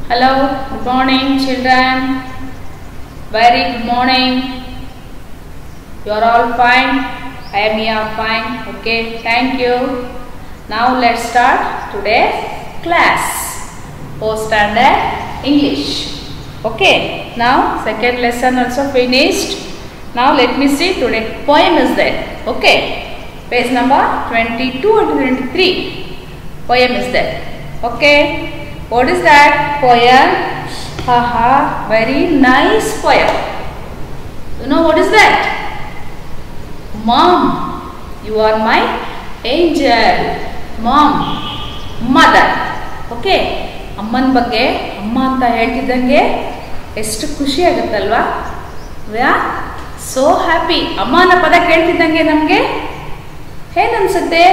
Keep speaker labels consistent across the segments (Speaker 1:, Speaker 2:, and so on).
Speaker 1: Hello, good morning, children. Very good morning. You are all fine. I am here fine. Okay, thank you. Now let's start today's class. Post standard English. Okay, now second lesson also finished. Now let me see today poem is there. Okay, page number 22 and 23. Poem is there. Okay, what is that poem? Haha, very nice poem. You know what is that? Mom, you are my angel. Mom, mother. Okay ಅಮ್ಮನ ಬಗ್ಗೆ ಅಮ್ಮ ಅಂತ ಹೇಳ್ತಿದ್ದಂಗೆ ಎಷ್ಟು ಖುಷಿ ಆಗುತ್ತಲ್ವಾ ವ್ಯಾ so happy ಅಮ್ಮನ ಪದ ಕೇಳ್ತಿದ್ದಂಗೆ ನಮಗೆ ಹೇಗನ್ಸುತ್ತೆ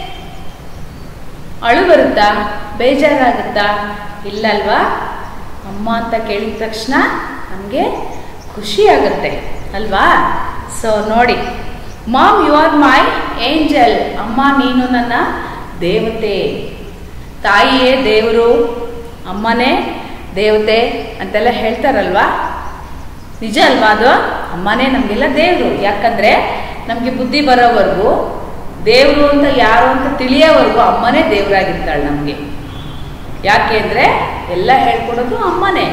Speaker 1: ಅಳು ಬರುತ್ತಾ ಬೇಜಾರಾಗುತ್ತಾ ಇಲ್ಲಲ್ವಾ ಅಮ್ಮ ಅಂತ ಕೇಳಿದ ತಕ್ಷಣ ನಮಗೆ ಖುಷಿ ಆಗುತ್ತೆ ಅಲ್ವಾ ಸೊ ನೋಡಿ mom you are my angel ಅಮ್ಮ ನೀನು ನನ್ನ ದೇವತೆ ತಾಯಿಯೇ ದೇವರು ಅಮ್ಮನೇ ದೇವತೆ ಅಂತೆಲ್ಲ ಹೇಳ್ತಾರಲ್ವಾ ನಿಜ ಅಲ್ವಾ ಅದು ಅಮ್ಮನೇ ನಮಗೆಲ್ಲ ದೇವರು ಯಾಕಂದ್ರೆ ನಮಗೆ ಬುದ್ಧಿ ಬರೋವರೆಗೂ ದೇವರು ಅಂತ ಯಾರು ಅಂತ ತಿಳಿಯೋವರೆಗೂ ಅಮ್ಮನೇ ದೇವರಾಗಿರ್ತಾಳೆ ನಮಗೆ ಯಾಕೆ ಅಂದರೆ ಎಲ್ಲ ಹೇಳ್ಕೊಡೋದು ಅಮ್ಮನೇ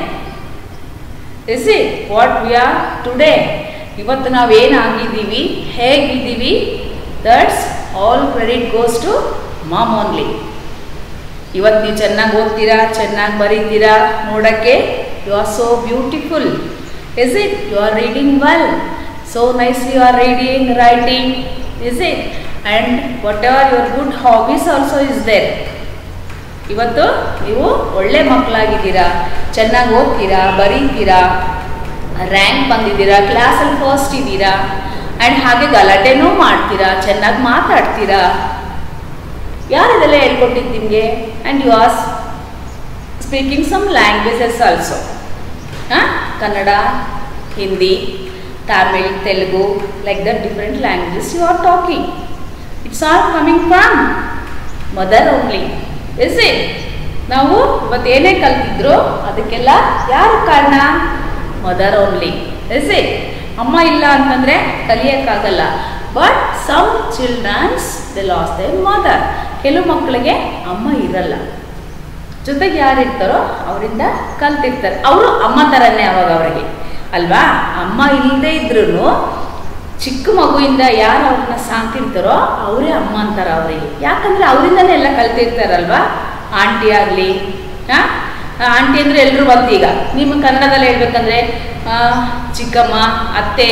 Speaker 1: is it what we are today ಇವತ್ತು ನಾವೇನಾಗಿದ್ದೀವಿ ಹೇಗಿದ್ದೀವಿ that's all credit goes to mom only ಇವತ್ತು ನೀವು ಚೆನ್ನಾಗಿ ಓದ್ತೀರಾ ಚೆನ್ನಾಗಿ ಬರೀತೀರಾ ನೋಡೋಕ್ಕೆ you are so beautiful is it you are reading well so nicely you are reading writing is it and whatever your good hobbies also is there ಇವತ್ತು ನೀವು ಒಳ್ಳೆ ಮಕ್ಕಳಾಗಿದ್ದೀರಾ ಚೆನ್ನಾಗಿ ಓದ್ತೀರಾ ಬರೀತೀರಾ ರ್ಯಾಂಕ್ ಬಂದಿದ್ದೀರಾ ಕ್ಲಾಸಲ್ಲಿ ಫಸ್ಟ್ ಇದ್ದೀರಾ ಆ್ಯಂಡ್ ಹಾಗೆ ಗಲಾಟೆನೂ ಮಾಡ್ತೀರಾ ಚೆನ್ನಾಗಿ ಮಾತಾಡ್ತೀರಾ ಯಾರು ಇದೆಲ್ಲ ಹೇಳ್ಕೊಟ್ಟಿದ್ದು ನಿಮಗೆ and you are speaking some languages also ಹಾಂ Kannada Hindi Tamil Telugu like that different languages you are talking it's all coming from mother only is it ನಾವು ಇವತ್ತು ಏನೇ ಕಲ್ತಿದ್ರು ಅದಕ್ಕೆಲ್ಲ ಯಾರು ಕಾರಣ ಮದರ್ ಓನ್ಲಿ ಇಸ್ ಇಟ್ ಅಮ್ಮ ಇಲ್ಲ ಅಂತಂದರೆ ಕಲಿಯೋಕ್ಕಾಗಲ್ಲ but some childrens they lose the mother ಕೆಲವು ಮಕ್ಕಳಿಗೆ ಅಮ್ಮ ಇರಲ್ಲ ಜೊತೆಗೆ ಯಾರು ಇರ್ತಾರೋ ಅವರಿಂದ ಕಲ್ತಿರ್ತಾರೆ ಅವರು ಅಮ್ಮ ಥರನೇ ಅವಾಗ ಅವರಿಗೆ ಅಲ್ವಾ ಅಮ್ಮ ಇಲ್ಲದೆ ಇದ್ರೂ ಚಿಕ್ಕ ಮಗುವಿಂದ ಯಾರು ಅವ್ರನ್ನ ಸಾಕ್ತಿರ್ತಾರೋ ಅವರೇ ಅಮ್ಮ ಅಂತಾರೆ ಅವರಿಗೆ ಯಾಕಂದರೆ ಅವರಿಂದನೇ ಎಲ್ಲ ಕಲ್ತಿರ್ತಾರಲ್ವಾ ಆಂಟಿ ಆಗಲಿ ಹಾಂ ಆಂಟಿ ಅಂದರೆ ಎಲ್ಲರೂ ಬಂತು ಈಗ ನಿಮ್ಮ ಕನ್ನಡದಲ್ಲಿ ಹೇಳ್ಬೇಕಂದ್ರೆ ಚಿಕ್ಕಮ್ಮ ಅತ್ತೆ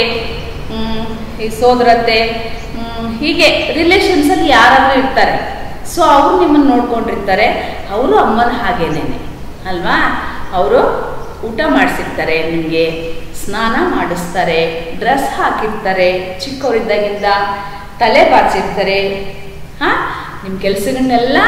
Speaker 1: ಈ ಸೋದರತ್ತೆ ಹೀಗೆ ರಿಲೇಷನ್ಸಲ್ಲಿ ಯಾರಾದರೂ ಇರ್ತಾರೆ ಸೊ ಅವರು ನಿಮ್ಮನ್ನು ನೋಡ್ಕೊಂಡಿರ್ತಾರೆ ಅವರು ಅಮ್ಮನ ಹಾಗೇನೆ ಅಲ್ವಾ ಅವರು ಊಟ ಮಾಡಿಸಿರ್ತಾರೆ ನಿಮಗೆ ಸ್ನಾನ ಮಾಡಿಸ್ತಾರೆ ಡ್ರೆಸ್ ಹಾಕಿರ್ತಾರೆ ಚಿಕ್ಕವರಿದ್ದಾಗಿಂದ ತಲೆ ಬಾಚಿರ್ತಾರೆ ಹಾಂ ನಿಮ್ಮ ಕೆಲಸಗಳನ್ನೆಲ್ಲ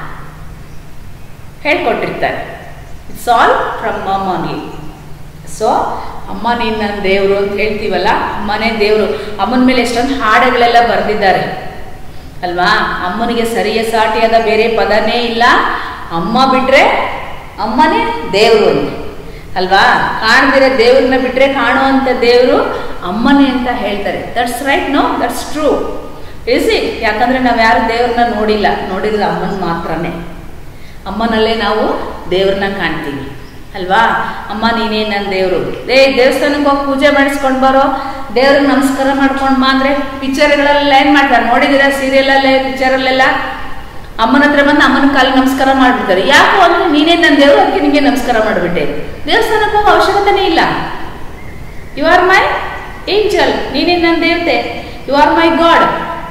Speaker 1: ಹೇಳ್ಕೊಟ್ಟಿರ್ತಾರೆ it's all from mum only so ಅಮ್ಮ ನೀನು ನನ್ನ ದೇವರು ಅಂತ ಹೇಳ್ತೀವಲ್ಲ ಅಮ್ಮನೇ ದೇವರು ಅಮ್ಮನ ಮೇಲೆ ಎಷ್ಟೊಂದು ಹಾಡುಗಳೆಲ್ಲ ಬರೆದಿದ್ದಾರೆ ಅಲ್ವಾ ಅಮ್ಮನಿಗೆ ಸರಿಯ ಸಾಟಿಯಾದ ಬೇರೆ ಪದನೇ ಇಲ್ಲ ಅಮ್ಮ ಬಿಟ್ರೆ ಅಮ್ಮನೇ ದೇವರು ಅಂತ ಅಲ್ವಾ ಕಾಣದಿರೋ ದೇವ್ರನ್ನ ಬಿಟ್ರೆ ಕಾಣುವಂಥ ದೇವರು ಅಮ್ಮನೇ ಅಂತ ಹೇಳ್ತಾರೆ that's right no that's true is it ಯಾಕಂದ್ರೆ ನಾವು ಯಾರು ದೇವ್ರನ್ನ ನೋಡಿಲ್ಲ ನೋಡಿದ್ರೆ ಅಮ್ಮನ ಮಾತ್ರನೇ ಅಮ್ಮನಲ್ಲೇ ನಾವು ದೇವ್ರನ್ನ ಕಾಣ್ತೀವಿ ಅಲ್ವಾ ಅಮ್ಮ ನೀನೇ ನನ್ನ ದೇವರು ಏ ದೇವಸ್ಥಾನಕ್ಕೆ ಹೋಗಿ ಪೂಜೆ ಮಾಡಿಸ್ಕೊಂಡು ಬರೋ ದೇವ್ರಿಗೆ ನಮಸ್ಕಾರ ಮಾಡ್ಕೊಂಡು ಬಾ ಅಂದರೆ ಪಿಕ್ಚರ್ಗಳೆಲ್ಲ ಏನು ಮಾಡ್ತಾರೆ ನೋಡಿದಿರ ಸೀರಿಯಲಲ್ಲೇ ಪಿಕ್ಚರಲ್ಲೆಲ್ಲ ಅಮ್ಮನ ಹತ್ರ ಬಂದು ಅಮ್ಮನ ಕಾಲಿಗೆ ನಮಸ್ಕಾರ ಮಾಡಿಬಿಡ್ತಾರೆ ಯಾಕೋ ಅಂದರೆ ನೀನೇ ನನ್ನ ದೇವರು ಅದಕ್ಕೆ ನಿಮಗೆ ನಮಸ್ಕಾರ ಮಾಡಿಬಿಟ್ಟೆ ದೇವಸ್ಥಾನಕ್ಕೆ ಹೋಗೋ ಅವಶ್ಯಕತೆನೇ ಇಲ್ಲ ಯು ಆರ್ ಮೈ ಏಂಜಲ್ ನೀನೇ ನನ್ನ ದೇವತೆ you are my god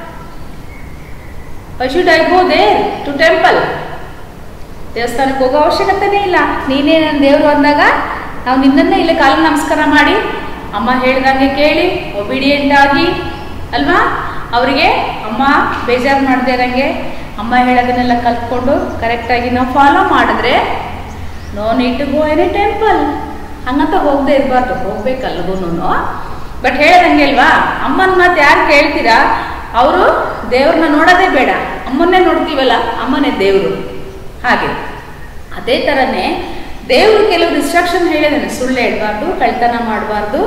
Speaker 1: why should I go there to temple ದೇವಸ್ಥಾನಕ್ಕೆ ಹೋಗೋ ಅವಶ್ಯಕತೆನೇ ಇಲ್ಲ ನೀನೇ ನನ್ನ ದೇವರು ಅಂದಾಗ ನಾವು ನಿನ್ನನ್ನೇ ಇಲ್ಲಿ ಕಾಲ ನಮಸ್ಕಾರ ಮಾಡಿ ಅಮ್ಮ ಹೇಳ್ದಂಗೆ ಕೇಳಿ ಒಬಿಡಿಯೆಂಟ್ ಆಗಿ ಅಲ್ವಾ ಅವರಿಗೆ ಅಮ್ಮ ಬೇಜಾರು ಮಾಡದೇ ಇರಂಗೆ ಅಮ್ಮ ಹೇಳೋದನ್ನೆಲ್ಲ ಕಲ್ತ್ಕೊಂಡು ಕರೆಕ್ಟಾಗಿ ನಾವು ಫಾಲೋ ಮಾಡಿದ್ರೆ no need to go any temple ಹಂಗಂತ ಹೋಗದೆ ಇರಬಾರ್ದು ಹೋಗ್ಬೇಕಲ್ಗೂ ಬಟ್ ಹೇಳದಂಗೆ ಅಲ್ವಾ ಅಮ್ಮನ ಮಾತು ಯಾರು ಕೇಳ್ತೀರಾ ಅವರು ದೇವ್ರನ್ನ ನೋಡೋದೇ ಬೇಡ ಅಮ್ಮನ್ನೇ ನೋಡ್ತೀವಲ್ಲ ಅಮ್ಮನೇ ದೇವರು ಹಾಗೆ ಅದೇ ಥರನೇ ದೇವರು ಕೆಲವು ರಿಸ್ಟ್ರಕ್ಷನ್ ಹೇಳಿದಾನೆ ಸುಳ್ಳು ಹೇಳ್ಬಾರ್ದು ಕಳ್ತನ ಮಾಡಬಾರ್ದು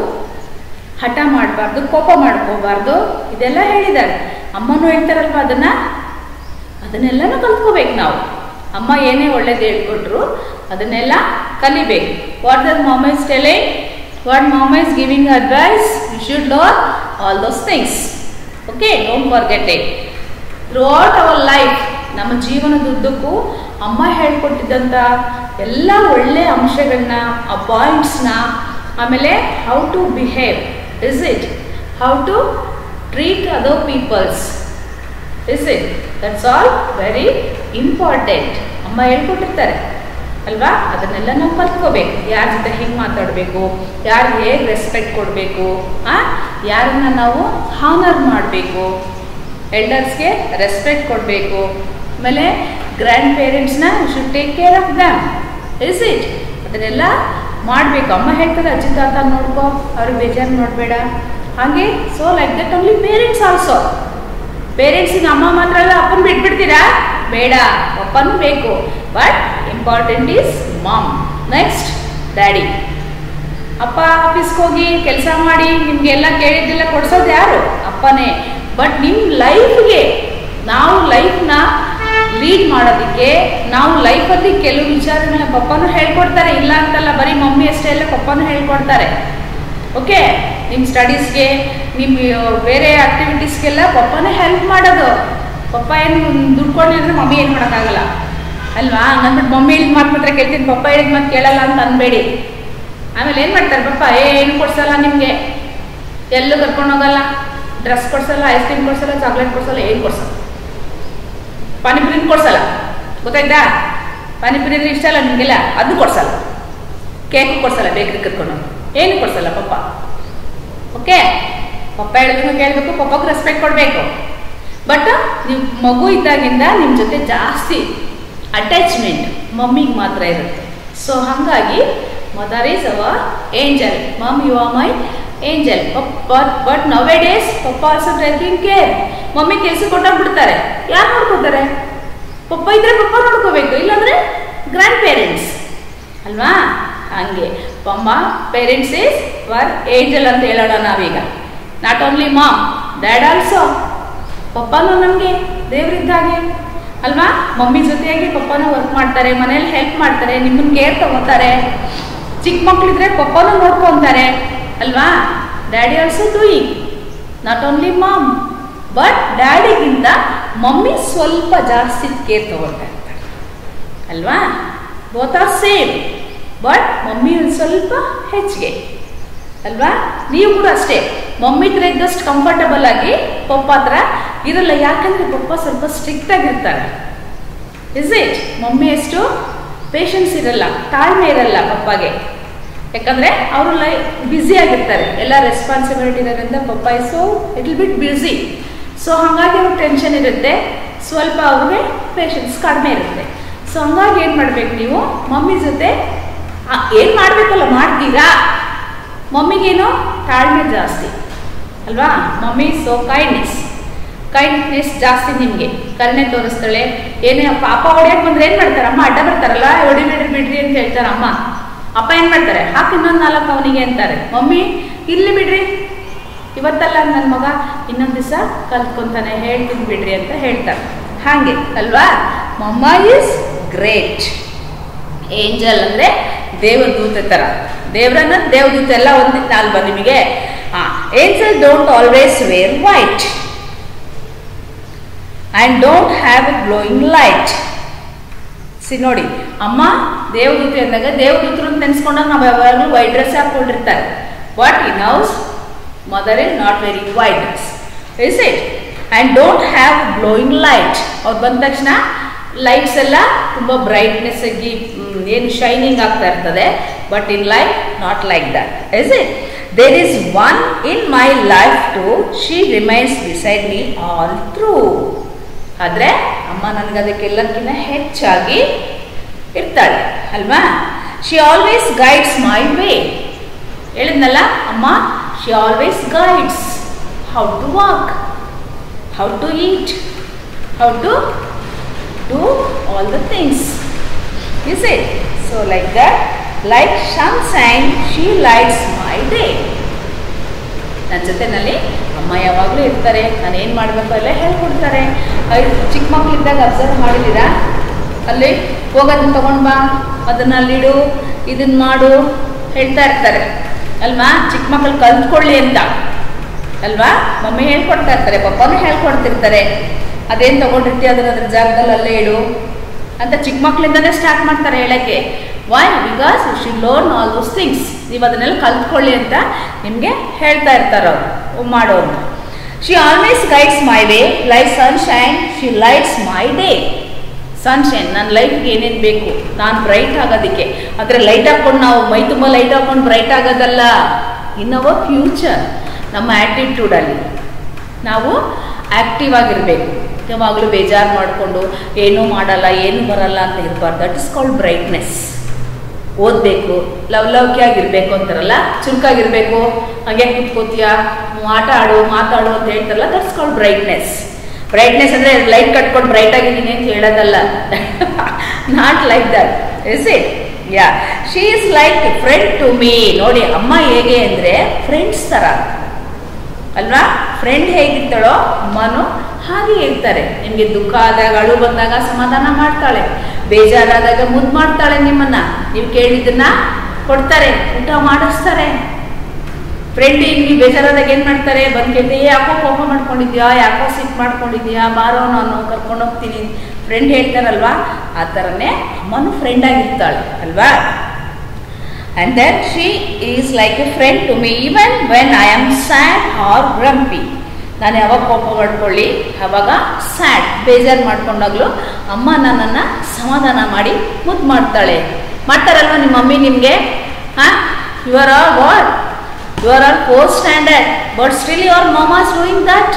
Speaker 1: ಹಠ ಮಾಡಬಾರ್ದು ಕೋಪ ಮಾಡ್ಕೋಬಾರ್ದು ಇದೆಲ್ಲ ಹೇಳಿದ್ದಾರೆ ಅಮ್ಮನೂ ಹೇಳ್ತಾರಲ್ವ ಅದನ್ನ ಅದನ್ನೆಲ್ಲನೂ ಕಲ್ತ್ಕೋಬೇಕು ನಾವು ಅಮ್ಮ ಏನೇ ಒಳ್ಳೇದು ಹೇಳ್ಕೊಟ್ರು ಅದನ್ನೆಲ್ಲ ಕಲಿಬೇಕು what the mama is telling what mama is giving advice you should learn all those things okay don't forget it throughout our life ನಮ್ಮ ಜೀವನದುದ್ದಕ್ಕೂ ಅಮ್ಮ ಹೇಳ್ಕೊಟ್ಟಿದ್ದಂಥ ಎಲ್ಲ ಒಳ್ಳೆಯ ಅಂಶಗಳನ್ನ ಆ ಪಾಯಿಂಟ್ಸ್ನ ಆಮೇಲೆ how to behave is it how to treat other peoples is it that's all very important ಅಮ್ಮ ಹೇಳ್ಕೊಟ್ಟಿರ್ತಾರೆ ಅಲ್ವಾ ಅದನ್ನೆಲ್ಲ ನಾವು ಕಲ್ತ್ಕೋಬೇಕು ಯಾರ ಜೊತೆ ಹೆಂಗೆ ಮಾತಾಡಬೇಕು ಯಾರಿಗೆ ಹೇಗೆ ರೆಸ್ಪೆಕ್ಟ್ ಕೊಡಬೇಕು ಯಾರನ್ನ ನಾವು ಹಾನರ್ ಮಾಡಬೇಕು ಎಲ್ಡರ್ಸ್ಗೆ ರೆಸ್ಪೆಕ್ಟ್ ಕೊಡಬೇಕು ಆಮೇಲೆ ಗ್ರ್ಯಾಂಡ್ ಪೇರೆಂಟ್ಸ್ನ should take care of them is it ಅದನ್ನೆಲ್ಲ ಮಾಡಬೇಕು ಅಮ್ಮ ಹೇಳ್ತಾರೆ ಅಜ್ಜಿ ತಾತ ನೋಡ್ಕೋ ಅವ್ರಿಗೆ ಬೇಜಾರು ನೋಡಬೇಡ ಹಾಗೆ so like that only parents also ಪೇರೆಂಟ್ಸಿಗೆ ಅಮ್ಮ ಮಾತ್ರ ಅಲ್ಲ ಅಪ್ಪನ ಬಿಟ್ಬಿಡ್ತೀರಾ ಬೇಡ ಅಪ್ಪನೂ ಬೇಕು but important is mom next daddy ಅಪ್ಪ ಆಫೀಸ್ಗೆ ಹೋಗಿ ಕೆಲಸ ಮಾಡಿ ನಿಮಗೆಲ್ಲ ಕೇಳಿದ್ದೆಲ್ಲ ಕೊಡ್ಸೋದು ಯಾರು ಅಪ್ಪನೇ ಬಟ್ ನಿಮ್ಮ ಲೈಫ್ಗೆ ನಾವು ಲೈಫ್ನ ಲೀಡ್ ಮಾಡೋದಕ್ಕೆ ನಾವು ಲೈಫಲ್ಲಿ ಕೆಲವು ವಿಚಾರಗಳನ್ನ ಪಪ್ಪನೂ ಹೇಳ್ಕೊಡ್ತಾರೆ ಇಲ್ಲ ಅಂತಲ್ಲ ಬರೀ ಮಮ್ಮಿ ಅಷ್ಟೇ ಎಲ್ಲ ಪಪ್ಪನೂ ಹೇಳ್ಕೊಡ್ತಾರೆ ಓಕೆ ನಿಮ್ಮ ಸ್ಟಡೀಸ್ಗೆ ನಿಮ್ಮ ಬೇರೆ ಆಕ್ಟಿವಿಟೀಸ್ಗೆಲ್ಲ ಪಪ್ಪನೇ ಹೆಲ್ಪ್ ಮಾಡೋದು ಪಪ್ಪ ಏನು ದುಡ್ಕೊಂಡಿದ್ರೆ ಮಮ್ಮಿ ಏನು ಮಾಡೋಕ್ಕಾಗಲ್ಲ ಅಲ್ವಾ ಹಂಗಂದ್ಬಿಟ್ಟು ಮಮ್ಮಿ ಹೇಳಿದ ಮಾತು ಮಾತ್ರ ಕೇಳ್ತೀನಿ ಪಪ್ಪ ಹೇಳಿದ ಮಾತು ಕೇಳಲ್ಲ ಅಂತ ಅನ್ಬೇಡಿ ಆಮೇಲೆ ಏನು ಮಾಡ್ತಾರೆ ಪಪ್ಪ ಏನು ಕೊಡ್ಸಲ್ಲ ನಿಮಗೆ ಎಲ್ಲೂ ಕರ್ಕೊಂಡು ಹೋಗಲ್ಲ ಡ್ರೆಸ್ ಕೊಡ್ಸಲ್ಲ ಐಸ್ ಕ್ರೀಮ್ ಕೊಡ್ಸಲ್ಲ ಚಾಕ್ಲೇಟ್ ಕೊಡ್ಸಲ್ಲ ಏನು ಕೊಡ್ಸಲ್ಲ ಪಾನಿಪುರಿನ ಕೊಡ್ಸಲ್ಲ ಗೊತ್ತಾಯ್ತಾ ಪಾನಿಪುರಿ ಅಂದ್ರೆ ಇಷ್ಟ ಅಲ್ಲ ನಿಮಗೆಲ್ಲ ಅದು ಕೊಡ್ಸಲ್ಲ ಕೇಕು ಕೊಡ್ಸಲ್ಲ ಬೇಕ್ರಿ ಕರ್ಕೊಂಡು ಏನು ಕೊಡ್ಸಲ್ಲ ಪಪ್ಪ ಓಕೆ ಪಪ್ಪ ಹೇಳಿದ್ರು ಕೇಳಬೇಕು ಪಪ್ಪಗೆ ರೆಸ್ಪೆಕ್ಟ್ ಕೊಡಬೇಕು ಬಟ್ ನೀವು ಮಗು ಇದ್ದಾಗಿಂದ ನಿಮ್ಮ ಜೊತೆ ಜಾಸ್ತಿ ಅಟ್ಯಾಚ್ಮೆಂಟ್ ಮಮ್ಮಿಗೆ ಮಾತ್ರ ಇರುತ್ತೆ ಸೊ ಹಾಗಾಗಿ mother is our angel mum you are my angel but but nowadays papa also taking care mummy ಕೆಲಸ ಕೊಟ್ಟಾಗ್ಬಿಡ್ತಾರೆ ಯಾರು ನೋಡ್ಕೋತಾರೆ ಪಪ್ಪ ಇದ್ರೆ ಪಪ್ಪ ನೋಡ್ಕೋಬೇಕು ಇಲ್ಲಾಂದ್ರೆ ಗ್ರ್ಯಾಂಡ್ ಪೇರೆಂಟ್ಸ್ ಅಲ್ವಾ ಹಂಗೆ ಪಮ್ಮ ಪೇರೆಂಟ್ಸ್ ಈಸ್ ವರ್ ಏಂಜಲ್ ಅಂತ ಹೇಳೋಣ ನಾವೀಗ not only mom dad also ಪಪ್ಪನೂ ನಮಗೆ ದೇವರಿದ್ದಾಗೆ ಅಲ್ವಾ ಮಮ್ಮಿ ಜೊತೆಯಾಗಿ ಪಪ್ಪನೂ ವರ್ಕ್ ಮಾಡ್ತಾರೆ ಮನೇಲಿ ಹೆಲ್ಪ್ ಮಾಡ್ತಾರೆ ನಿಮ್ಮನ್ನ ಕೇರ್ ತಗೋತಾರೆ ಚಿಕ್ಕ ಮಕ್ಕಳಿದ್ರೆ ಪಪ್ಪನೂ ನೋಡ್ಕೊತಾರೆ ಅಲ್ವಾ daddy also doing not only mom but ಡ್ಯಾಡಿಗಿಂತ ಮಮ್ಮಿ ಸ್ವಲ್ಪ ಜಾಸ್ತಿ ಕೇರ್ ತಗೊಳ್ತಾ ಇರ್ತಾರೆ ಅಲ್ವಾ both are same but mummy ಒಂದು ಸ್ವಲ್ಪ ಹೆಚ್ಚಿಗೆ ಅಲ್ವಾ ನೀವು ಕೂಡ ಅಷ್ಟೇ ಮಮ್ಮಿ ಹತ್ರ ಇದ್ದಷ್ಟು ಕಂಫರ್ಟಬಲ್ ಆಗಿ ಪಪ್ಪ ಹತ್ರ ಇರಲ್ಲ ಯಾಕಂದ್ರೆ ಪಪ್ಪ ಸ್ವಲ್ಪ ಸ್ಟ್ರಿಕ್ಟ್ ಆಗಿರ್ತಾರೆ ಇಸ್ ಇಟ್ ಮಮ್ಮಿ ಅಷ್ಟು ಪೇಷನ್ಸ್ ಇರಲ್ಲ ತಾಳ್ಮೆ ಇರಲ್ಲ ಪಪ್ಪಗೆ ಯಾಕಂದ್ರೆ ಅವರು ಲೈ ಬ್ಯುಸಿ ಆಗಿರ್ತಾರೆ ಎಲ್ಲ ರೆಸ್ಪಾನ್ಸಿಬಿಲಿಟಿ ಇರೋದ್ರಿಂದ papa is so it bit busy so ಹಾಗಾಗಿ ಅವ್ರಿಗೆ ಟೆನ್ಷನ್ ಇರುತ್ತೆ ಸ್ವಲ್ಪ ಅವ್ರಿಗೆ ಪೇಷನ್ಸ್ ಕಡಿಮೆ ಇರುತ್ತೆ ಸೊ ಹಂಗಾಗಿ ಏನು ಮಾಡ್ಬೇಕು ನೀವು ಮಮ್ಮಿ ಜೊತೆ ಏನು ಮಾಡಬೇಕಲ್ಲ ಮಾಡ್ತೀರಾ ಮಮ್ಮಿಗೇನು ತಾಳ್ಮೆ ಜಾಸ್ತಿ ಅಲ್ವಾ ಮಮ್ಮಿ ಸೋ ಕೈಂಡ್ನೆಸ್ ಕೈಂಡ್ನೆಸ್ ಜಾಸ್ತಿ ನಿಮಗೆ ಕರುಣೆ ತೋರಿಸ್ತಾಳೆ ಏನೇ ಪಾಪ ಹೊಡ್ಯಕ್ಕೆ ಬಂದ್ರೆ ಏನು ಮಾಡ್ತಾರೆ ಅಮ್ಮ ಅಡ್ಡ ಬರ್ತಾರಲ್ಲ ಹೊಡಿ ಬಿಡ್ರಿ ಬಿಡ್ರಿ ಅಂತ ಹೇಳ್ತಾರೆ ಅಮ್ಮ ಅಪ್ಪ ಏನು ಮಾಡ್ತಾರೆ ಹಾಕಿ ಇನ್ನೊಂದು ನಾಲ್ಕು ಅವನಿಗೆ ಅಂತಾರೆ ಮಮ್ಮಿ ಇಲ್ಲಿ ಬಿಡ್ರಿ ಇವತ್ತಲ್ಲ ನನ್ನ ಮಗ ಇನ್ನೊಂದು ದಿವಸ ಕಲ್ತ್ಕೊಂತಾನೆ ಹೇಳ್ತೀನಿ ಬಿಡ್ರಿ ಅಂತ ಹೇಳ್ತಾರೆ ಹಾಗೆ ಅಲ್ವಾ ಮಮ್ಮ ಈಸ್ ಗ್ರೇಟ್ ಏಂಜಲ್ ಅಂದರೆ ದೇವದೂತ ಥರ ದೇವರನ್ನ ದೇವದೂತ ಎಲ್ಲ ಒಂದಿತ್ತು ಅಲ್ವಾ ನಿಮಗೆ ಹಾಂ angel don't always wear white and don't have a glowing light see ನೋಡಿ ಅಮ್ಮ ದೇವದೂತಿ ಅಂದಾಗ ದೇವದೂತರು ಅಂತ ನೆನೆಸ್ಕೊಂಡಾಗ ನಾವು ಯಾವಾಗಲೂ ವೈಟ್ ಡ್ರೆಸ್ ಹಾಕೊಂಡಿರ್ತಾರೆ but in house mother is not very white dress is it and don't have glowing light ಅವ್ರು ಬಂದ ತಕ್ಷಣ ಲೈಟ್ಸ್ ಎಲ್ಲ ತುಂಬ ಬ್ರೈಟ್ನೆಸ್ ಆಗಿ ಏನು ಶೈನಿಂಗ್ ಆಗ್ತಾ ಇರ್ತದೆ but in life not like that is it there is one in my life to she remains beside me all through ಅಮ್ಮ ನನಗೆ ಅದಕ್ಕೆಲ್ಲಕ್ಕಿಂತ ಹೆಚ್ಚಾಗಿ ಇರ್ತಾಳೆ ಅಲ್ವಾ she always guides my way ಹೇಳಿದ್ನಲ್ಲ ಅಮ್ಮ she always guides how to walk how to eat how to do all the things is it so like that like sunshine she lights my day ನನ್ನ ಜೊತೆನಲ್ಲಿ ಅಮ್ಮ ಯಾವಾಗಲೂ ಇರ್ತಾರೆ ನಾನು ಏನು ಮಾಡಬೇಕು ಎಲ್ಲ ಹೇಳ್ಕೊಡ್ತಾರೆ ಐ- ಚಿಕ್ಕ ಮಕ್ಕಳಿದ್ದಾಗ ಅಬ್ಸರ್ವ್ ಮಾಡಿದ್ದೀರಾ ಅಲ್ಲಿ ಹೋಗೋದನ್ನ ತಗೊಂಡು ಬಾ ಅದನ್ನ ಅಲ್ಲಿಡು ಇದನ್ನ ಮಾಡು ಹೇಳ್ತಾ ಇರ್ತಾರೆ ಅಲ್ವಾ ಚಿಕ್ಕ ಮಕ್ಕಳು ಕಲ್ತ್ಕೊಳ್ಳಿ ಅಂತ ಅಲ್ವಾ ಮಮ್ಮಿ ಹೇಳ್ಕೊಡ್ತಾ ಇರ್ತಾರೆ ಪಪ್ಪನೂ ಹೇಳ್ಕೊಡ್ತಿರ್ತಾರೆ ಅದೇನು ತಗೊಂಡಿರ್ತೀಯ ಅದನ್ನ ಅದ್ರ ಜಾಗದಲ್ಲಿ ಅಲ್ಲೇ ಇಡು ಅಂತ ಚಿಕ್ಕ ಮಕ್ಕಳಿಂದನೇ ಸ್ಟಾರ್ಟ್ ಮಾಡ್ತಾರೆ ಹೇಳಕ್ಕೆ why because you she learn all those things ನೀವು ಅದನ್ನೆಲ್ಲ ಕಲ್ತ್ಕೊಳ್ಳಿ ಅಂತ ನಿಮಗೆ ಹೇಳ್ತಾ ಇರ್ತಾರೆ ಅವರು ಮಾಡೋರು she always guides my way like sunshine she lights my day sunshine ನನ್ನ ಲೈಫ್ಗೆ ಏನೇನು ಬೇಕು ನಾನು ಬ್ರೈಟ್ ಆಗೋದಕ್ಕೆ ಆದರೆ ಲೈಟ್ ಹಾಕ್ಕೊಂಡು ನಾವು ಮೈ ತುಂಬ ಲೈಟ್ ಹಾಕ್ಕೊಂಡು ಬ್ರೈಟ್ ಆಗೋದಲ್ಲ ಇನ್ ಅವರ್ ಫ್ಯೂಚರ್ ನಮ್ಮ ಆ್ಯಟಿಟ್ಯೂಡಲ್ಲಿ ನಾವು ಆ್ಯಕ್ಟಿವ್ ಆಗಿರಬೇಕು ಯಾವಾಗಲೂ ಬೇಜಾರು ಮಾಡಿಕೊಂಡು ಏನೂ ಮಾಡಲ್ಲ ಏನು ಬರಲ್ಲ ಅಂತ ಇರಬಾರ್ದು ದಟ್ ಇಸ್ ಕಾಲ್ಡ್ ಬ್ರೈಟ್ನೆಸ್ ಓದಬೇಕು ಲವಲವಿಕೆಯಾಗಿರ್ಬೇಕು ಅಂತಾರಲ್ಲ ಚುರುಕಾಗಿರ್ಬೇಕು ಹಾಗೆ ಕುತ್ಕೋತೀಯ ಆಟ ಆಡು ಮಾತಾಡು ಅಂತ ಹೇಳ್ತಾರಲ್ಲ ದಟ್ಸ್ ಕಾಲ್ಡ್ ಬ್ರೈಟ್ನೆಸ್ ಬ್ರೈಟ್ನೆಸ್ ಅಂದರೆ ಲೈಟ್ ಕಟ್ಕೊಂಡು ಬ್ರೈಟ್ ಆಗಿದ್ದೀನಿ ಅಂತ ಹೇಳೋದಲ್ಲ not like that is it yeah she is like friend to me ನೋಡಿ ಅಮ್ಮ ಹೇಗೆ ಅಂದರೆ ಫ್ರೆಂಡ್ಸ್ ಥರ ಅಲ್ವಾ ಫ್ರೆಂಡ್ ಹೇಗಿರ್ತಾಳೋ ಅಮ್ಮನು ಹಾಗೆ ಇರ್ತಾರೆ ನಿಮಗೆ ದುಃಖ ಆದಾಗ ಅಳು ಬಂದಾಗ ಸಮಾಧಾನ ಮಾಡ್ತಾಳೆ ಬೇಜಾರಾದಾಗ ಮುದ್ದು ಮಾಡ್ತಾಳೆ ನಿಮ್ಮನ್ನ ನೀವು ಕೇಳಿದ್ದನ್ನ ಕೊಡ್ತಾರೆ ಊಟ ಮಾಡಿಸ್ತಾರೆ ಫ್ರೆಂಡ್ ಈಗ ನೀವು ಬೇಜಾರಾದಾಗ ಏನು ಮಾಡ್ತಾರೆ ಬಂದು ಕೇಳ್ತೆ "ಏ, ಯಾಕೋ ಕೋಪ ಮಾಡ್ಕೊಂಡಿದ್ಯಾ ಯಾಕೋ ಸಿಟ್ ಮಾಡ್ಕೊಂಡಿದ್ಯಾ ಬಾರೋ ನಾನು ಕರ್ಕೊಂಡು ಹೋಗ್ತೀನಿ ಫ್ರೆಂಡ್ ಹೇಳ್ತಾರಲ್ವಾ ಆ ಥರನೇ ಅಮ್ಮನು ಫ್ರೆಂಡ್ ಆಗಿರ್ತಾಳೆ ಅಲ್ವಾ and then she is like a friend to me even when I am sad or grumpy. ನಾನು ಯಾವಾಗ ಕೋಪ ಮಾಡ್ಕೊಳ್ಳಿ ಆವಾಗ ಸ್ಯಾಡ್ ಬೇಜಾರು ಮಾಡ್ಕೊಂಡಾಗ್ಲೂ ಅಮ್ಮ ನನ್ನನ್ನು ಸಮಾಧಾನ ಮಾಡಿ ಮುದ್ದು ಮಾಡ್ತಾಳೆ ಮಾಡ್ತಾರಲ್ವ ನಿಮ್ಮ ಮಮ್ಮಿ ನಿಮಗೆ ಹಾಂ you are are what you are are four standard but still your mama's doing that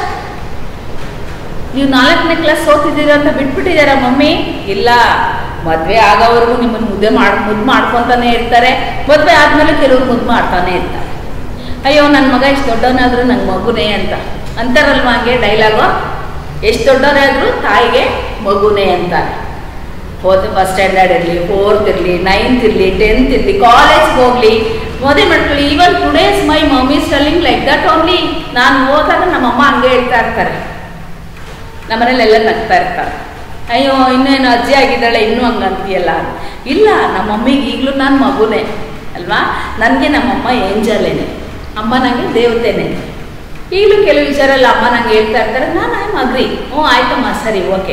Speaker 1: ನೀವು ನಾಲ್ಕನೇ ಕ್ಲಾಸ್ ಓದ್ತಿದ್ದೀರ ಅಂತ ಬಿಟ್ಬಿಟ್ಟಿದ್ದೀರಾ ಮಮ್ಮಿ ಇಲ್ಲ ಮದುವೆ ಆಗೋವರೆಗೂ ನಿಮ್ಮನ್ನು ಮುದ್ದೆ ಮಾಡಿ ಮುದ್ದು ಮಾಡ್ಕೊತಾನೆ ಇರ್ತಾರೆ ಮದುವೆ ಆದಮೇಲೆ ಕೆಲವ್ರು ಮುದ್ದು ಮಾಡ್ತಾನೆ ಇರ್ತಾರೆ ಅಯ್ಯೋ ನನ್ನ ಮಗ ಎಷ್ಟು ದೊಡ್ಡವನಾದರೂ ನಂಗೆ ಮಗುನೇ ಅಂತ ಅಂತಾರಲ್ವ ಹಂಗೆ ಡೈಲಾಗು ಎಷ್ಟು ದೊಡ್ಡವರೇ ಆದರೂ ತಾಯಿಗೆ ಮಗುನೇ ಅಂತಾರೆ ಫೋರ್ತ್ ಫಸ್ಟ್ ಸ್ಟ್ಯಾಂಡರ್ಡ್ ಇರಲಿ ಫೋರ್ತ್ ಇರಲಿ ನೈನ್ತ್ ಇರಲಿ ಟೆಂತ್ ಇರಲಿ ಕಾಲೇಜ್ಗೆ ಹೋಗಲಿ ಮದುವೆ ಮಾಡ್ಕೊಳ್ಳಿ even today's my mummy telling like that only ನಾನು ಹೋದಾಗ ನಮ್ಮಮ್ಮ ಹಂಗೆ ಹೇಳ್ತಾ ಇರ್ತಾರೆ ನಮ್ಮನೇಲೆಲ್ಲ ನಗ್ತಾ ಇರ್ತಾರೆ ಅಯ್ಯೋ ಇನ್ನೇನು ಅಜ್ಜಿ ಆಗಿದ್ದಾಳೆ ಇನ್ನೂ ಹಂಗಂತೀಯಲ್ಲ ಇಲ್ಲ ನಮ್ಮ ಮಮ್ಮಿಗೆ ಈಗಲೂ ನಾನು ಮಗುನೇ ಅಲ್ವಾ ನನಗೆ ನಮ್ಮಮ್ಮ ಏಂಜಲೇನೆ ಅಮ್ಮ ನನಗೆ ದೇವತೆನೆ ಈಗಲೂ ಕೆಲವು ವಿಚಾರ ಎಲ್ಲ ಅಮ್ಮ ನಂಗೆ ಹೇಳ್ತಾ ಇರ್ತಾರೆ ನಾನು ಐ ಅಗ್ರಿ ಹ್ಞೂ ಆಯ್ತಮ್ಮ ಸರಿ ಓಕೆ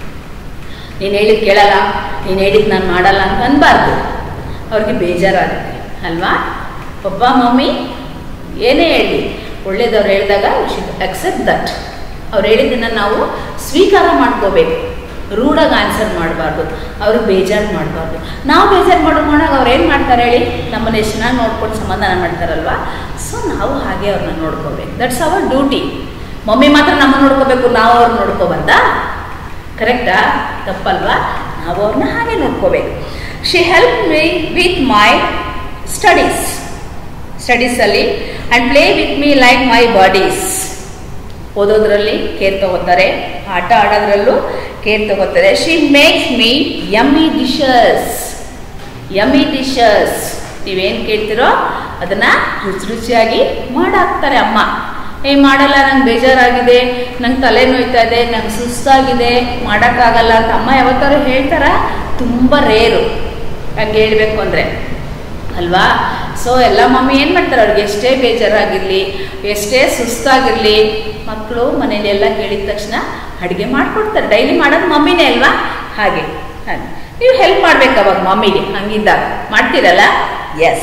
Speaker 1: ನೀನು ಹೇಳಿದ್ ಕೇಳಲ್ಲ ನೀನು ಹೇಳಿದ್ ನಾನು ಮಾಡಲ್ಲ ಅಂತ ಅನ್ಬಾರ್ದು ಅವ್ರಿಗೆ ಬೇಜಾರಾಗುತ್ತೆ ಅಲ್ವಾ ಪಪ್ಪ ಮಮ್ಮಿ ಏನೇ ಹೇಳಿ ಒಳ್ಳೇದವ್ರು ಹೇಳಿದಾಗ ವಿ ಶುಡ್ ಅಕ್ಸೆಪ್ಟ್ ದಟ್ ಅವ್ರು ಹೇಳಿದ್ದನ್ನು ನಾವು ಸ್ವೀಕಾರ ಮಾಡ್ಕೋಬೇಕು ರೂಢಾಗಿ ಆನ್ಸರ್ ಮಾಡಬಾರ್ದು ಅವ್ರಿಗೆ ಬೇಜಾರು ಮಾಡಬಾರ್ದು ನಾವು ಬೇಜಾರು ಮಾಡೋ ಮಾಡಾಗ ಅವ್ರು ಏನು ಮಾಡ್ತಾರೆ ಹೇಳಿ ನಮ್ಮನ್ನು ಎಷ್ಟು ಚೆನ್ನಾಗಿ ನೋಡ್ಕೊಂಡು ಸಮಾಧಾನ ಮಾಡ್ತಾರಲ್ವಾ ಸೊ ನಾವು ಹಾಗೆ ಅವ್ರನ್ನ ನೋಡ್ಕೋಬೇಕು ದಟ್ಸ್ ಅವರ್ ಡ್ಯೂಟಿ ಮಮ್ಮಿ ಮಾತ್ರ ನಮ್ಮನ್ನು ನೋಡ್ಕೋಬೇಕು ನಾವು ಅವ್ರನ್ನ ನೋಡ್ಕೋಬಾರ್ದಾ ಕರೆಕ್ಟಾ ತಪ್ಪಲ್ವಾ ನಾವು ಅವ್ರನ್ನ ಹಾಗೆ ನೋಡ್ಕೋಬೇಕು she help me with my studies ಸ್ಟಡೀಸಲ್ಲಿ and play with me like my buddies ಓದೋದ್ರಲ್ಲಿ ಕೇರ್ ತಗೋತಾರೆ ಆಟ ಆಡೋದ್ರಲ್ಲೂ ಕೇರ್ ತಗೋತಾರೆ she makes me yummy dishes yummy dishes ನೀವೇನು ಕೇಳ್ತಿರೋ ಅದನ್ನು ರುಚಿ ರುಚಿಯಾಗಿ ಮಾಡಾಕ್ತಾರೆ ಅಮ್ಮ ಏ ಮಾಡಲ್ಲ ನಂಗೆ ಬೇಜಾರಾಗಿದೆ ನಂಗೆ ತಲೆ ನೋಯ್ತಾ ಇದೆ ನಂಗೆ ಸುಸ್ತಾಗಿದೆ ಮಾಡೋಕ್ಕಾಗಲ್ಲ ಅಂತ ಅಮ್ಮ ಯಾವತ್ತಾರು ಹೇಳ್ತಾರ ತುಂಬ ರೇರು ಹಂಗೆ ಹೇಳಬೇಕು ಅಂದರೆ ಅಲ್ವಾ ಸೊ ಎಲ್ಲ ಮಮ್ಮಿ ಏನು ಮಾಡ್ತಾರೆ ಅವ್ರಿಗೆ ಎಷ್ಟೇ ಬೇಜಾರಾಗಿರಲಿ ಎಷ್ಟೇ ಸುಸ್ತಾಗಿರಲಿ ಮಕ್ಕಳು ಮನೇಲಿ ಎಲ್ಲ ಕೇಳಿದ ತಕ್ಷಣ ಅಡುಗೆ ಮಾಡಿಕೊಡ್ತಾರೆ ಡೈಲಿ ಮಾಡೋದು ಮಮ್ಮಿನೇ ಅಲ್ವಾ ಹಾಗೆ ಹಾಗೆ ನೀವು ಹೆಲ್ಪ್ ಮಾಡ್ಬೇಕು ಅವಾಗ ಮಮ್ಮಿಗೆ ಹಂಗಿದ್ದಾಗ ಮಾಡ್ತೀರಲ್ಲ yes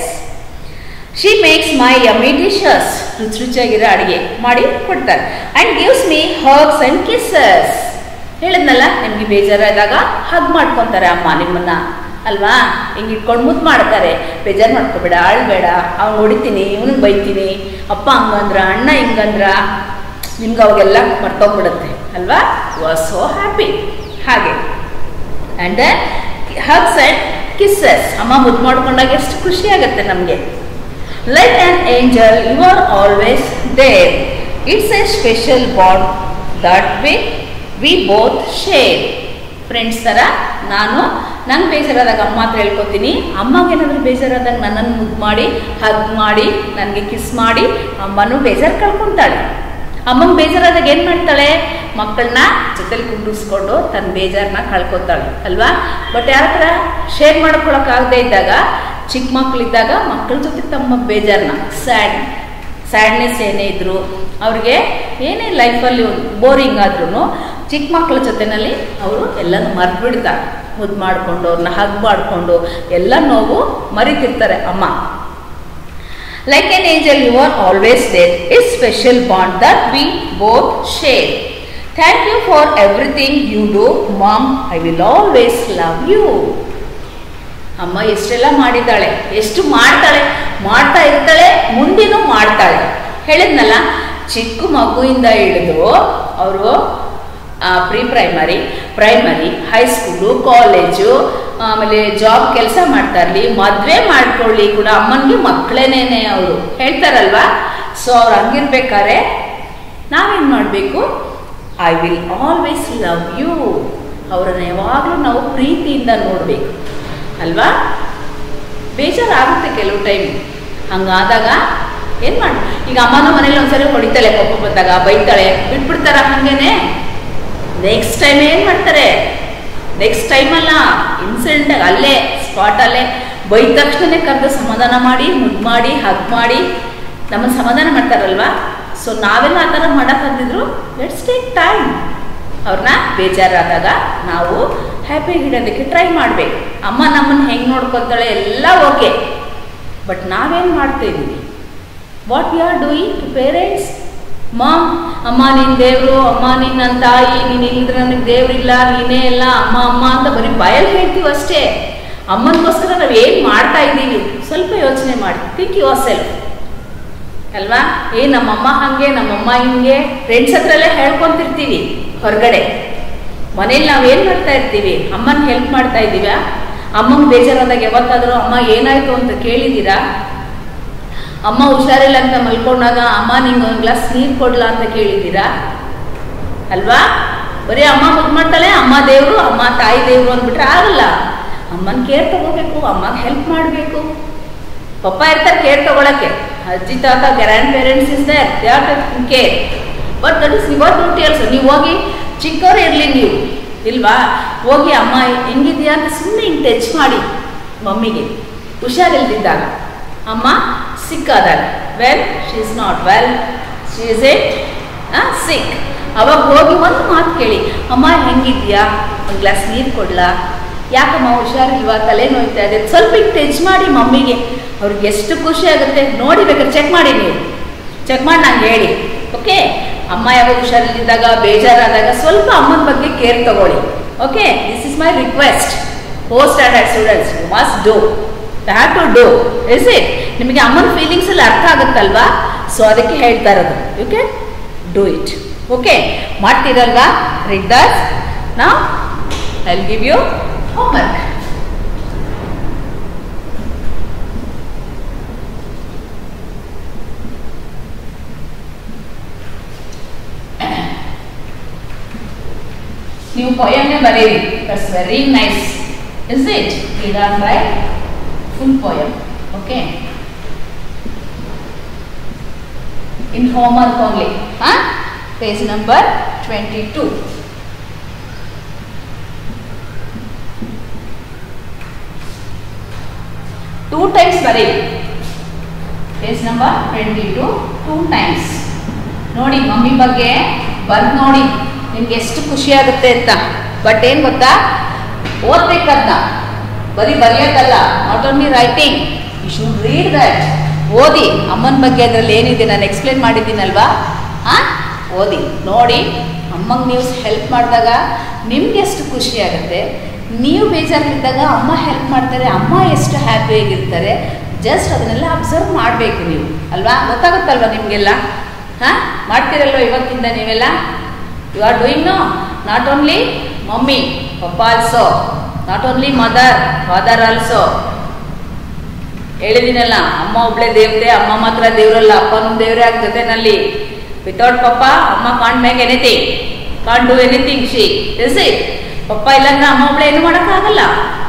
Speaker 1: she makes my yummy dishes ರುಚಿ ರುಚಿಯಾಗಿರೋ ಅಡುಗೆ ಮಾಡಿ ಕೊಡ್ತಾರೆ ಆ್ಯಂಡ್ ಗಿವ್ಸ್ ಮೀ ಹರ್ಬ್ಸ್ ಆ್ಯಂಡ್ ಕಿಸ್ಸಸ್ ಹೇಳಿದ್ನಲ್ಲ ನಿಮಗೆ ಬೇಜಾರಾದಾಗ ಹಗ್ ಮಾಡ್ಕೊತಾರೆ ಅಮ್ಮ ನಿಮ್ಮನ್ನ ಅಲ್ವಾ ಹಿಂಗೆ ಇಟ್ಕೊಂಡು ಮುದ್ದು ಮಾಡ್ತಾರೆ ಬೇಜಾರು ಮಾಡ್ಕೋಬೇಡ ಆಳ್ಬೇಡ ಅವ್ನು ಹೊಡಿತೀನಿ ಇವನಿಗೆ ಬೈತೀನಿ ಅಪ್ಪ ಹಂಗಂದ್ರ ಅಣ್ಣ ಹಿಂಗಂದ್ರ ನಿಮ್ಗೆ ಅವಾಗೆಲ್ಲ ಮರ್ತೋಗ್ಬಿಡುತ್ತೆ ಅಲ್ವಾ ವಾಸ್ ಸೋ ಹ್ಯಾಪಿ ಹಾಗೆ ಆ್ಯಂಡ್ ಹಗ್ಸ್ ಆ್ಯಂಡ್ ಕಿಸ್ಸಸ್ ಅಮ್ಮ ಮುದ್ದು ಮಾಡ್ಕೊಂಡಾಗ ಎಷ್ಟು ಖುಷಿ ಆಗುತ್ತೆ ನಮಗೆ like an angel you are always there it's a special bond that way we both share friends ಥರ ನಾನು ನಂಗೆ ಬೇಜಾರಾದಾಗ ಅಮ್ಮ ಹತ್ರ ಹೇಳ್ಕೊತೀನಿ ಅಮ್ಮಗೆ ಏನಾದರೂ ಬೇಜಾರಾದಾಗ ನನ್ನನ್ನು ಮುದ್ದು ಮಾಡಿ ಹಗ್ ಮಾಡಿ ನನಗೆ ಕಿಸ್ ಮಾಡಿ ಅಮ್ಮನೂ ಬೇಜಾರು ಕಳ್ಕೊತಾಳೆ ಅಮ್ಮಂಗೆ ಬೇಜಾರಾದಾಗ ಏನು ಮಾಡ್ತಾಳೆ ಮಕ್ಕಳನ್ನ ಜೊತೆಲಿ ಕುಂಡಿಸ್ಕೊಂಡು ತನ್ನ ಬೇಜಾರನ್ನ ಕಳ್ಕೊತಾಳೆ ಅಲ್ವಾ ಬಟ್ ಯಾರ ಹತ್ರ ಶೇರ್ ಮಾಡ್ಕೊಳಕ್ಕಾಗದೇ ಇದ್ದಾಗ ಚಿಕ್ಕ ಮಕ್ಕಳಿದ್ದಾಗ ಮಕ್ಕಳ ಜೊತೆ ತಮ್ಮ ಬೇಜಾರನ್ನ ಸ್ಯಾಡ್ ಸ್ಯಾಡ್ನೆಸ್ ಏನೇ ಇದ್ರು ಅವ್ರಿಗೆ ಏನೇ ಲೈಫಲ್ಲಿ ಬೋರಿಂಗ್ ಆದ್ರೂ ಚಿಕ್ಕ ಮಕ್ಕಳ ಜೊತೆನಲ್ಲಿ ಅವರು ಎಲ್ಲನೂ ಮರ್ಬಿಡ್ತಾರೆ ಮುದ್ದು ಮಾಡಿಕೊಂಡು ಅವ್ರನ್ನ ಹಗ್ ಮಾಡಿಕೊಂಡು ಎಲ್ಲ ನೋವು ಮರಿತಿರ್ತಾರೆ ಅಮ್ಮ Like an angel, you are always there. A special bond that we both share. Thank you for everything you do, Mom. I will always love you. ಅಮ್ಮ ಎಷ್ಟೆಲ್ಲ ಮಾಡಿದ್ದಾಳೆ ಎಷ್ಟು ಮಾಡ್ತಾಳೆ ಮಾಡ್ತಾ ಇರ್ತಾಳೆ ಮುಂದಿನೂ ಮಾಡ್ತಾಳೆ ಹೇಳಿದ್ನಲ್ಲ ಚಿಕ್ಕ ಮಗುವಿಂದ ಹಿಡಿದು ಅವರು pre primary primary high school college ಆಮೇಲೆ ಜಾಬ್ ಕೆಲಸ ಮಾಡ್ತಾ ಇರಲಿ ಮದುವೆ ಮಾಡ್ಕೊಳ್ಳಿ ಕೂಡ ಅಮ್ಮನಿಗೆ ಮಕ್ಕಳೇನೇನೆ ಅವರು ಹೇಳ್ತಾರಲ್ವಾ ಸೊ ಅವ್ರು ಹಂಗಿರ್ಬೇಕಾದ್ರೆ ನಾವೇನು ಮಾಡಬೇಕು I will always love you ಅವರನ್ನು ಯಾವಾಗಲೂ ನಾವು ಪ್ರೀತಿಯಿಂದ ನೋಡಬೇಕು ಅಲ್ವಾ ಬೇಜಾರಾಗುತ್ತೆ ಕೆಲವು ಟೈಮ್ ಹಂಗಾದಾಗ ಏನು ಮಾಡಿ ಈಗ ಅಮ್ಮನ ಮನೇಲಿ ಒಂದ್ಸರಿ ಹೊಡಿತಾಳೆ ಕೋಪ ಬಂದಾಗ ಬೈತಾಳೆ ಬಿಟ್ಬಿಡ್ತಾರ ಹಂಗೇನೆ ನೆಕ್ಸ್ಟ್ ಟೈಮ್ ಏನು ಮಾಡ್ತಾರೆ ನೆಕ್ಸ್ಟ್ ಟೈಮ್ ಅಲ್ಲ ಇನ್ಸಿಡೆಂಟ್ ಅಲ್ಲೇ ಸ್ಪಾಟಲ್ಲೇ ಬೈದ ತಕ್ಷಣನೇ ಕರೆದು ಸಮಾಧಾನ ಮಾಡಿ ಮುದ್ದು ಮಾಡಿ ಹಗ್ ಮಾಡಿ ನಮ್ಮನ್ನು ಸಮಾಧಾನ ಮಾಡ್ತಾರಲ್ವಾ ಸೊ ನಾವೆಲ್ಲ ಆ ಥರ ಮಾಡೋಕ್ಕಂದಿದ್ರು ಲೆಟ್ಸ್ ಟೇಕ್ ಟೈಮ್ ಅವ್ರನ್ನ ಬೇಜಾರಾದಾಗ ನಾವು ಹ್ಯಾಪಿಯಾಗಿ ಇಡೋದಕ್ಕೆ ಟ್ರೈ ಮಾಡಬೇಕು ಅಮ್ಮ ನಮ್ಮನ್ನು ಹೆಂಗೆ ನೋಡ್ಕೊತಾಳೆ ಎಲ್ಲ ಓಕೆ ಬಟ್ ನಾವೇನು ಮಾಡ್ತಾ ಇದ್ದೀವಿ what you are doing to parents mom ಅಮ್ಮ ನಿನ್ನ ದೇವರು ಅಮ್ಮ ನಿನ್ನ ನನ್ನ ತಾಯಿ ನೀನು ಇಲ್ಲದ್ರೆ ನನಗೆ ದೇವ್ರಿಲ್ಲ ನೀನೇ ಇಲ್ಲ ಅಮ್ಮ ಅಮ್ಮ ಅಂತ ಬರೀ ಬಾಯಲ್ಲಿ ಹೇಳ್ತೀವಿ ಅಷ್ಟೇ ಅಮ್ಮನಿಗೋಸ್ಕರ ನಾವು ಏನು ಮಾಡ್ತಾ ಇದ್ದೀವಿ ಸ್ವಲ್ಪ ಯೋಚನೆ ಮಾಡಿ ಥಿಂಕ್ ಯುವರ್ ಸೆಲ್ಫ್ ಅಲ್ವಾ ಏ ನಮ್ಮಮ್ಮ ಹಾಗೆ ನಮ್ಮಮ್ಮ ಹಿಂಗೆ ಫ್ರೆಂಡ್ಸ್ ಹತ್ರಲ್ಲೇ ಹೇಳ್ಕೊಂತಿರ್ತೀವಿ ಹೊರಗಡೆ ಮನೇಲಿ ನಾವೇನು ಮಾಡ್ತಾ ಇರ್ತೀವಿ ಅಮ್ಮನ ಹೆಲ್ಪ್ ಮಾಡ್ತಾ ಇದ್ದೀವ ಅಮ್ಮಂಗೆ ಬೇಜಾರಾದಾಗ ಯಾವತ್ತಾದರೂ ಅಮ್ಮ ಏನಾಯ್ತು ಅಂತ ಕೇಳಿದ್ದೀರಾ ಅಮ್ಮ ಹುಷಾರಿಲ್ಲ ಅಂತ ಮಲ್ಕೊಂಡಾಗ ಅಮ್ಮ ನಿಂಗೆ ಒಂದು ಗ್ಲಾಸ್ ನೀರು ಕೊಡ್ಲಾ ಅಂತ ಕೇಳಿದ್ದೀರಾ ಅಲ್ವಾ ಬರೀ ಅಮ್ಮ ಮುದ್ದು ಮಾಡ್ತಾಳೆ ಅಮ್ಮ ದೇವರು ಅಮ್ಮ ತಾಯಿ ದೇವರು ಅಂದ್ಬಿಟ್ರೆ ಆಗಲ್ಲ ಅಮ್ಮನ ಕೇರ್ ತಗೋಬೇಕು ಅಮ್ಮಗೆ ಹೆಲ್ಪ್ ಮಾಡಬೇಕು ಪಪ್ಪ ಇರ್ತಾರೆ ಕೇರ್ ತಗೊಳಕ್ಕೆ ಅಜ್ಜಿ ತಾತ grandparents is there they are taking care but that is your duty also ನೀವು ಹೋಗಿ ಚಿಕ್ಕವ್ರು ಇರಲಿ ನೀವು ಇಲ್ವಾ ಹೋಗಿ ಅಮ್ಮ ಹೆಂಗಿದ್ಯಾ ಅಂತ ಸುಮ್ಮನೆ ಹಿಂಗೆ ಟಚ್ ಮಾಡಿ ಮಮ್ಮಿಗೆ ಹುಷಾರಿಲ್ದಿದ್ದಾಗ ಅಮ್ಮ ಸಿಕ್ಕಾದಾಗ well she is not well she is it sick ಅವಾಗ ಹೋಗಿ ಒಂದು ಮಾತು ಕೇಳಿ ಅಮ್ಮ ಹೆಂಗಿದ್ಯಾ ಒಂದು ಗ್ಲಾಸ್ ನೀರು ಕೊಡ್ಲಾ ಯಾಕಮ್ಮ ಹುಷಾರಿಲ್ವಾ ತಲೆ ನೋಯ್ತಾ ಇದೆ ಸ್ವಲ್ಪ ಹಿಂಗೆ ಟಚ್ ಮಾಡಿ ಮಮ್ಮಿಗೆ ಅವ್ರಿಗೆ ಎಷ್ಟು ಖುಷಿ ಆಗುತ್ತೆ ನೋಡಿ ಬೇಕಾದ್ರೆ ಚೆಕ್ ಮಾಡಿ ನೀವು ಚೆಕ್ ಮಾಡಿ ನಂಗೆ ಹೇಳಿ ಓಕೆ ಅಮ್ಮ ಯಾವಾಗ ಹುಷಾರಿಲ್ದಿದ್ದಾಗ ಬೇಜಾರಾದಾಗ ಸ್ವಲ್ಪ ಅಮ್ಮನ ಬಗ್ಗೆ ಕೇರ್ ತಗೊಳ್ಳಿ okay this is my request four standard students you must do have to do is it ನಿಮಗೆ ಅಮ್ಮನ ಫೀಲಿಂಗ್ಸ್ ಎಲ್ಲ ಅರ್ಥ ಆಗುತ್ತಲ್ವಾ ಸೊ ಅದಕ್ಕೆ ಹೇಳ್ತಾ ಇರೋದು you can do it okay ಮಾಡ್ತೀರಲ್ವಾ ರೀಡ್ ದಸ್ ನಾ ಐ ಗಿವ್ ಯು ಹೋಮ್ವರ್ಕ್ ನೀವು ಪೊಯಮ್ನೇ ಬರೀರಿ that's very nice is it ಈಗ write full poem okay in homework only ಹಾ page number twenty two two times ಬರೀರಿ page number twenty two two times ನೋಡಿ mummy ಬಗ್ಗೆ ಬರ್ದು ನೋಡಿ ನಿಮ್ಗೆ ಎಷ್ಟು ಖುಷಿ ಆಗುತ್ತೆ ಅಂತ ಬಟ್ ಏನು ಗೊತ್ತಾ ಓದ್ಬೇಕಂತ ಬರೀ ಬರೆಯೋಕ್ಕಲ್ಲ not only writing you should read that ಓದಿ ಅಮ್ಮನ ಬಗ್ಗೆ ಅದರಲ್ಲಿ ಏನಿದೆ ನಾನು ಎಕ್ಸ್ಪ್ಲೇನ್ ಮಾಡಿದ್ದೀನಲ್ವಾ ಹಾಂ ಓದಿ ನೋಡಿ ಅಮ್ಮಂಗೆ ನೀವು ಹೆಲ್ಪ್ ಮಾಡಿದಾಗ ನಿಮ್ಗೆ ಎಷ್ಟು ಖುಷಿ ಆಗುತ್ತೆ ನೀವು ಬೇಜಾರಿದ್ದಾಗ ಅಮ್ಮ ಹೆಲ್ಪ್ ಮಾಡ್ತಾರೆ ಅಮ್ಮ ಎಷ್ಟು ಹ್ಯಾಪಿಯಾಗಿರ್ತಾರೆ ಜಸ್ಟ್ ಅದನ್ನೆಲ್ಲ ಅಬ್ಸರ್ವ್ ಮಾಡಬೇಕು ನೀವು ಅಲ್ವಾ ಗೊತ್ತಾಗುತ್ತಲ್ವಾ ನಿಮಗೆಲ್ಲ ಹಾಂ ಮಾಡ್ತೀರಲ್ವ ಇವತ್ತಿಂದ ನೀವೆಲ್ಲ you are doing no not only mummy papa also not only mother father also ಹೇಳಿದಿನಲ್ಲ ಅಮ್ಮ ಒಬ್ಳೆ ದೇವತೆ ಅಮ್ಮ ಮಾತ್ರ ದೇವರಲ್ಲ ಅಪ್ಪನೂ ದೇವರೇ ಆಗ ಜೊತೆನಲ್ಲಿ ವಿತೌಟ್ ಪಪ್ಪ ಅಮ್ಮ can't make anything can't do anything she is it papa ಇಲ್ಲಾಂದ್ರೆ ಅಮ್ಮ ಒಬ್ಳೆ ಏನು ಮಾಡೋಕ್ಕಾಗಲ್ಲ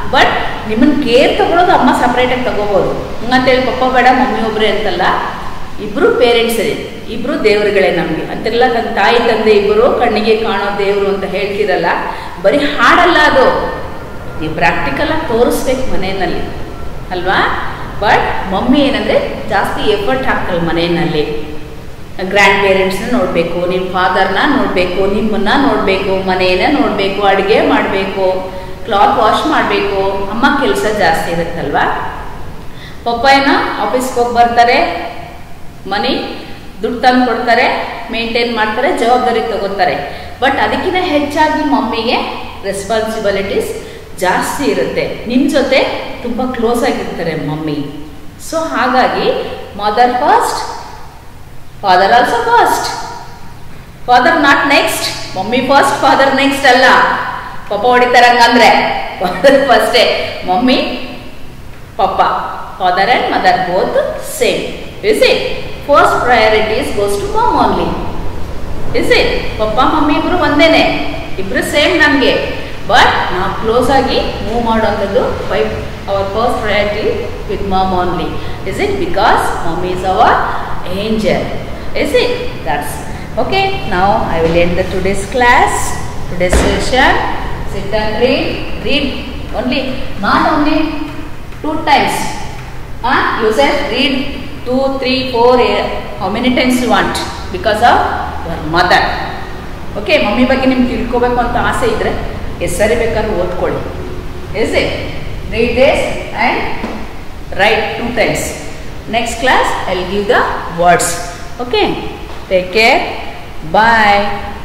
Speaker 1: ಬಟ್ ನಿಮ್ಮನ್ನ ಕೇರ್ ತಗೊಳ್ಳೋದು ಅಮ್ಮ ಸಪ್ರೇಟಾಗಿ ತಗೋಬೋದು ಹಂಗಂತೇಳಿ ಪಪ್ಪ ಬೇಡ ಮಮ್ಮಿ ಒಬ್ಬರೇ ಅಂತಲ್ಲ ಇಬ್ಬರು ಪೇರೆಂಟ್ಸ್ ಇಬ್ಬರು ದೇವರುಗಳೇ ನಮಗೆ ಅಂತೆಲ್ಲ ನನ್ನ ತಾಯಿ ತಂದೆ ಇಬ್ಬರು ಕಣ್ಣಿಗೆ ಕಾಣೋ ದೇವರು ಅಂತ ಹೇಳ್ತಿರಲ್ಲ ಬರೀ ಹಾಡಲ್ಲ ಅದು ನೀವು ಪ್ರಾಕ್ಟಿಕಲಾಗಿ ತೋರಿಸ್ಬೇಕು ಮನೆಯಲ್ಲಿ ಅಲ್ವಾ ಬಟ್ ಮಮ್ಮಿ ಏನಂದರೆ ಜಾಸ್ತಿ ಎಫರ್ಟ್ ಹಾಕ್ತಲ್ಲ ಮನೆಯಲ್ಲಿ ಗ್ರ್ಯಾಂಡ್ ಪೇರೆಂಟ್ಸ್ನ ನೋಡಬೇಕು ನಿಮ್ಮ ಫಾದರ್ನ ನೋಡಬೇಕು ನಿಮ್ಮನ್ನ ನೋಡಬೇಕು ಮನೇನ ನೋಡಬೇಕು ಅಡುಗೆ ಮಾಡಬೇಕು ಕ್ಲಾತ್ ವಾಶ್ ಮಾಡಬೇಕು ಅಮ್ಮ ಕೆಲಸ ಜಾಸ್ತಿ ಇರುತ್ತಲ್ವಾ ಪಪ್ಪ ಏನೋ ಆಫೀಸ್ಗೆ ಹೋಗಿ ಬರ್ತಾರೆ ಮನಿ ದುಡ್ಡು ತಂದು ಕೊಡ್ತಾರೆ ಮೇಂಟೈನ್ ಮಾಡ್ತಾರೆ ಜವಾಬ್ದಾರಿ ತಗೋತಾರೆ ಬಟ್ ಅದಕ್ಕಿಂತ ಹೆಚ್ಚಾಗಿ ಮಮ್ಮಿಗೆ ರೆಸ್ಪಾನ್ಸಿಬಿಲಿಟೀಸ್ ಜಾಸ್ತಿ ಇರುತ್ತೆ ನಿಮ್ಮ ಜೊತೆ ತುಂಬ ಕ್ಲೋಸ್ ಆಗಿರ್ತಾರೆ ಮಮ್ಮಿ ಸೊ ಹಾಗಾಗಿ mother first father also first father not next mummy first father next ಅಲ್ಲ ಪಪ್ಪ ಹೊಡಿತಾರೆ ಹಂಗಂದ್ರೆ ಫಾದರ್ ಫಸ್ಟೇ mummy papa father and mother both same is it first priorities goes to mom only is it papa mummy ಇಬ್ರು ಒಂದೇನೆ ಇಬ್ರು same ನಮಗೆ but ನಾವು close ಆಗಿ ಮೂವ್ ಮಾಡೋಂಥದ್ದು by our first priority with mom only is it because mummy is our angel is it that's okay ನಾವು I will end the today's class today's session sit and read read only not only two times huh? you said read two three four eh, how many times you want because of your mother okay mummy ಬಗ್ಗೆ ನಿಮ್ಗೆ ತಿಳ್ಕೊಬೇಕು ಅಂತ ಆಸೆ ಇದ್ದರೆ ಎಷ್ಟು ಸರಿ ಬೇಕಾದ್ರೂ ಓದ್ಕೊಳ್ಳಿ is it read these and write two times next class I give the words okay take care bye